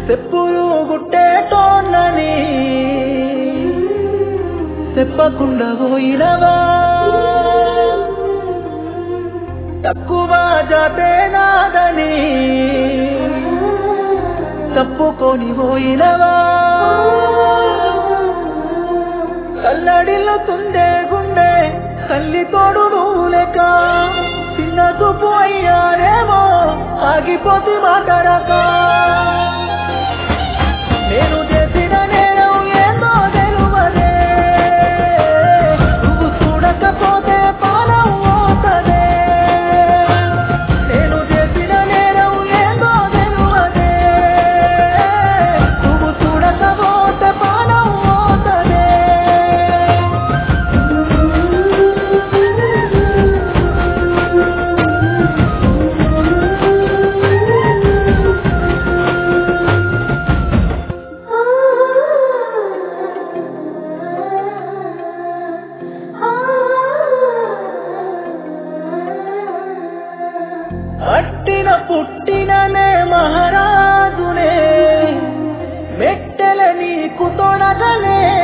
చెప్పులు గుట్టేటోన్నని చెప్పకుండా పోయినవా తక్కువ జాతే నాదని తప్పుకొని పోయినవా కల్లడిల్లుతుందే గుండె తల్లి తోడు నువ్వు లేక చిన్న చూపు అయ్యారేమో ఆగిపోతి మాటరక నేను చేసిన నేరం ఏందో తెలువదే నువ్వు చూడకపోతే పానం పోతదే నేను చేసిన నేరం ఏందో తెలువదే నువ్వు చూడకపోతే పానం పోతదే అట్టిన పుట్టిననే మహారాజునే మెట్టెల నీకు తొడగలే